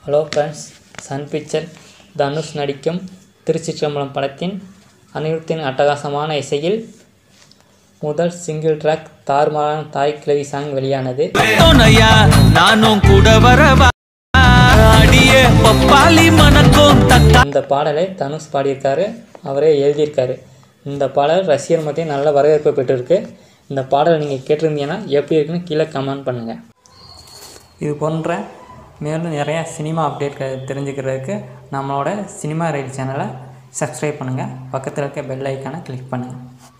hello friends Sun picture Dhanush நடிக்கும் திருச்சிற்றம்பலம் படத்தின் அனிருத்தின் அட்டகாசமான இசையில் முதல் சிங்கிள் ட்ராக் தாறுமாறான தாய் கிழவி சாங் வெளியானது துணையா நானும் கூட வரவா அடிய பப்பாளி மணக்கும் தக்கா இந்த பாடலை தனுஷ் பாடியிருக்காரு அவரே எழுதியிருக்காரு இந்த பாடல் ரசிகர் மத்தியில் நல்ல வரவேற்பு பெற்றிருக்கு இந்த பாடலை நீங்கள் கேட்டிருந்தீங்கன்னா எப்படி இருக்குன்னு கீழே கமெண்ட் பண்ணுங்கள் இது போன்ற மேலும் நிறையா சினிமா அப்டேட் தெரிஞ்சுக்கிறதுக்கு நம்மளோட சினிமா ரைட் சேனலை சப்ஸ்கிரைப் பண்ணுங்கள் பக்கத்தில் இருக்க பெல் ஐக்கானை கிளிக் பண்ணுங்கள்